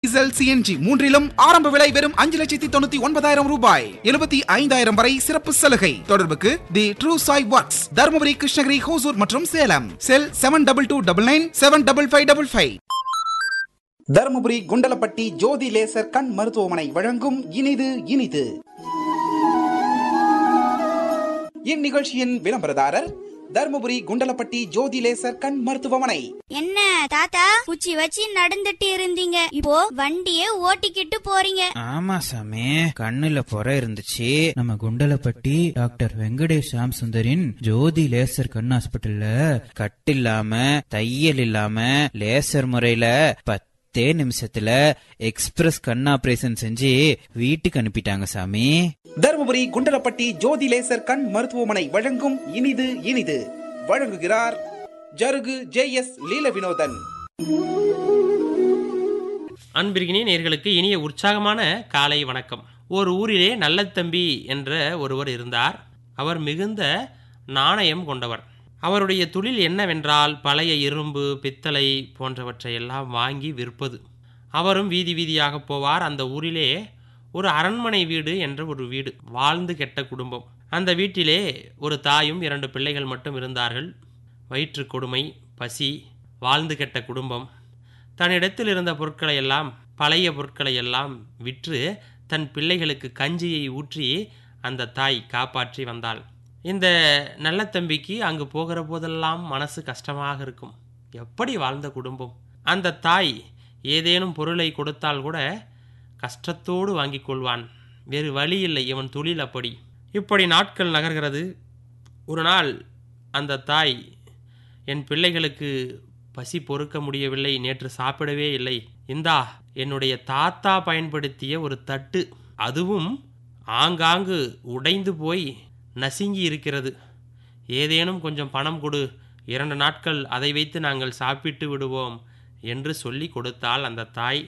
diesel CNG மூன்றிலும் ஆரம்ப விலை வெறும் அஞ்சு லட்சத்தி தொண்ணூத்தி ஒன்பதாயிரம் ரூபாய் எழுபத்தி ஐந்தாயிரம் வரை சிறப்பு சலுகை தொடர்புக்கு the true Sai works Dharmapuri Krishnagiri Hosur மற்றும் Salem cell seven double two double nine seven double five double five Dharmapuri Kundalapatti Jothi laser கண் மருத்துவமனை வழங்கும் இனிது இனிது இந்நிகழ்ச்சியின் விளம்பரதாரர் தருமபுரி குண்டலப்பட்டி ஜோதி லேசர் கண் மருத்துவமனை என்ன தாத்தா குச்சி வச்சு நடந்துட்டு இருந்தீங்க இப்போ வண்டியே ஓட்டிக்கிட்டு போறீங்க ஆமா சாமி கண்ணுல புற இருந்துச்சு நம்ம குண்டலப்பட்டி டாக்டர் வெங்கடேஷ் சாம் சுந்தரின் ஜோதி லேசர் கண் ஹாஸ்பிட்டல்ல கட்டு இல்லாம தையல் இல்லாம லேசர் முறையில பத்தே நிமிஷத்துல எக்ஸ்பிரஸ் கண் ஆபரேஷன் செஞ்சு வீட்டுக்கு அனுப்பிட்டாங்க சாமி தருமபுரி குண்டலப்பட்டி ஜோதி லேசர் கண் மருத்துவமனை வழங்கும் இனிது இனிது வழங்குகிறார் ஜருகு ஜே எஸ் லீல வினோதன் அன்பிற்கினே நேர்களுக்கு இனிய உற்சாகமான காலை வணக்கம் ஒரு ஊரிலே நல்ல தம்பி என்ற ஒருவர் இருந்தார் அவர் மிகுந்த நாணயம் கொண்டவர் அவருடைய தொழில் என்னவென்றால் பழைய இரும்பு பித்தளை போன்றவற்றை எல்லாம் வாங்கி விற்பது அவரும் வீதி வீதியாக போவார் அந்த ஊரிலே ஒரு அரண்மனை வீடு என்ற ஒரு வீடு வாழ்ந்து கெட்ட குடும்பம் அந்த வீட்டிலே ஒரு தாயும் இரண்டு பிள்ளைகள் மட்டும் இருந்தார்கள் வயிற்று கொடுமை பசி வாழ்ந்து கெட்ட குடும்பம் தன்னிடத்தில் இருந்த பொருட்களை எல்லாம் பழைய பொருட்களை எல்லாம் விற்று தன் பிள்ளைகளுக்கு கஞ்சியை ஊற்றி அந்த தாய் காப்பாற்றி வந்தாள் இந்த நல்ல தம்பிக்கு அங்கு போகிற போதெல்லாம் மனசு கஷ்டமாக இருக்கும் எப்படி வாழ்ந்த குடும்பம் அந்த தாய் ஏதேனும் பொருளை கொடுத்தால் கூட கஷ்டத்தோடு வாங்கிக் கொள்வான் வேறு வழி இல்லை இவன் தொழில் அப்படி இப்படி நாட்கள் நகர்கிறது ஒரு நாள் அந்த தாய் என் பிள்ளைகளுக்கு பசி பொறுக்க முடியவில்லை நேற்று சாப்பிடவே இல்லை இந்தா என்னுடைய தாத்தா பயன்படுத்திய ஒரு தட்டு அதுவும் ஆங்காங்கு உடைந்து போய் நசுங்கி இருக்கிறது ஏதேனும் கொஞ்சம் பணம் கொடு இரண்டு நாட்கள் அதை வைத்து நாங்கள் சாப்பிட்டு விடுவோம் என்று சொல்லி கொடுத்தாள் அந்த தாய்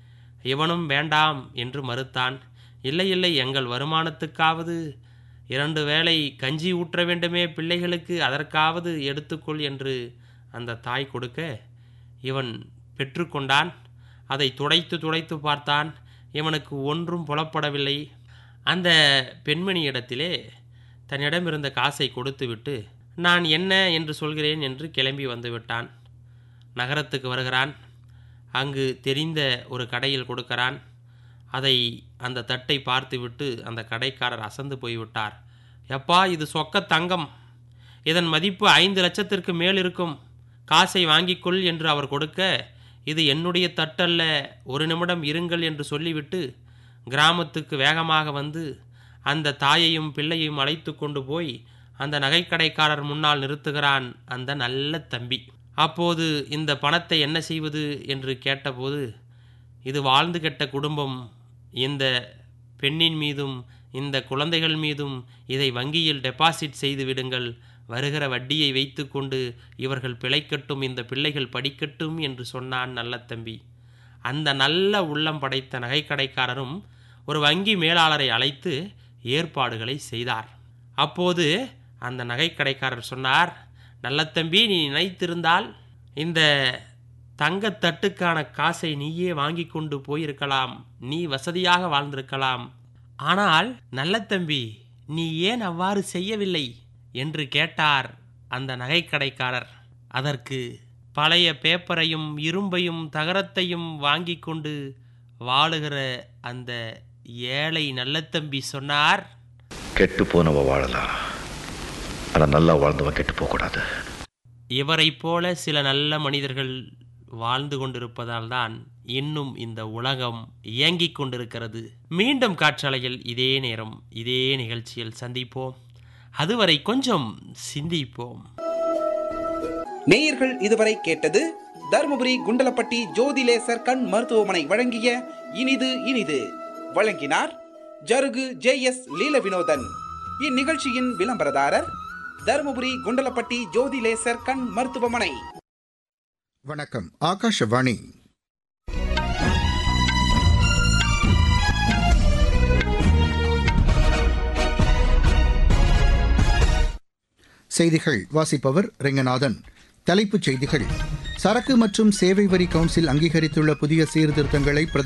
இவனும் வேண்டாம் என்று மறுத்தான் இல்லை இல்லை எங்கள் வருமானத்துக்காவது இரண்டு வேளை கஞ்சி ஊற்ற வேண்டுமே பிள்ளைகளுக்கு அதற்காவது எடுத்துக்கொள் என்று அந்த தாய் கொடுக்க இவன் பெற்றுக்கொண்டான் அதை துடைத்து துடைத்து பார்த்தான் இவனுக்கு ஒன்றும் புலப்படவில்லை அந்த பெண்மணியிடத்திலே தன்னிடம் இருந்த காசை கொடுத்துவிட்டு நான் என்ன என்று சொல்கிறேன் என்று கிளம்பி வந்து விட்டான் நகரத்துக்கு வருகிறான் அங்கு தெரிந்த ஒரு கடையில் கொடுக்கிறான் அதை அந்த தட்டை பார்த்துவிட்டு அந்த கடைக்காரர் அசந்து போய்விட்டார் எப்பா இது சொக்க தங்கம் இதன் மதிப்பு ஐந்து லட்சத்திற்கு மேல் இருக்கும் காசை வாங்கிக்கொள் என்று அவர் கொடுக்க இது என்னுடைய தட்டல்ல ஒரு நிமிடம் இருங்கள் என்று சொல்லிவிட்டு கிராமத்துக்கு வேகமாக வந்து அந்த தாயையும் பிள்ளையும் அழைத்து கொண்டு போய் அந்த நகைக்கடைக்காரர் முன்னால் நிறுத்துகிறான் அந்த நல்ல தம்பி அப்போது இந்த பணத்தை என்ன செய்வது என்று கேட்டபோது இது வாழ்ந்து கெட்ட குடும்பம் இந்த பெண்ணின் மீதும் இந்த குழந்தைகள் மீதும் இதை வங்கியில் டெபாசிட் செய்து விடுங்கள் வருகிற வட்டியை வைத்துக்கொண்டு இவர்கள் பிழைக்கட்டும் இந்த பிள்ளைகள் படிக்கட்டும் என்று சொன்னான் நல்ல தம்பி அந்த நல்ல உள்ளம் படைத்த நகைக்கடைக்காரரும் ஒரு வங்கி மேலாளரை அழைத்து ஏற்பாடுகளை செய்தார் அப்போது அந்த நகைக்கடைக்காரர் சொன்னார் நல்ல தம்பி நீ நினைத்திருந்தால் இந்த தங்கத்தட்டுக்கான காசை நீயே வாங்கி கொண்டு போயிருக்கலாம் நீ வசதியாக வாழ்ந்திருக்கலாம் ஆனால் நல்ல தம்பி நீ ஏன் அவ்வாறு செய்யவில்லை என்று கேட்டார் அந்த நகைக்கடைக்காரர் அதற்கு பழைய பேப்பரையும் இரும்பையும் தகரத்தையும் வாங்கி கொண்டு வாழுகிற அந்த ஏழை நல்ல தம்பி சொன்னார் கெட்டு போனவ வாழலாம் ஆனால் நல்லா வாழ்ந்தவன் கெட்டு போகக்கூடாது இவரைப் போல சில நல்ல மனிதர்கள் வாழ்ந்து கொண்டிருப்பதால் தான் இன்னும் இந்த உலகம் இயங்கிக் கொண்டிருக்கிறது மீண்டும் காற்றலையில் இதே நேரம் இதே நிகழ்ச்சியில் சந்திப்போம் அதுவரை கொஞ்சம் சிந்திப்போம் நேயர்கள் இதுவரை கேட்டது தருமபுரி குண்டலப்பட்டி ஜோதி லேசர் கண் மருத்துவமனை வழங்கிய இனிது இனிது வழங்கினார் ஜருகு ஜே எஸ் லீல வினோதன் இந்நிகழ்ச்சியின் விளம்பரதாரர் தருமபுரி குண்டலப்பட்டி ஜோதி லேசர் கண் மருத்துவமனை வணக்கம் ஆகாஷவாணி செய்திகள் வாசிப்பவர் ரெங்கநாதன் தலைப்புச் செய்திகள் சரக்கு மற்றும் சேவை வரி கவுன்சில் அங்கீகரித்துள்ள புதிய சீர்திருத்தங்களை பிரதமர்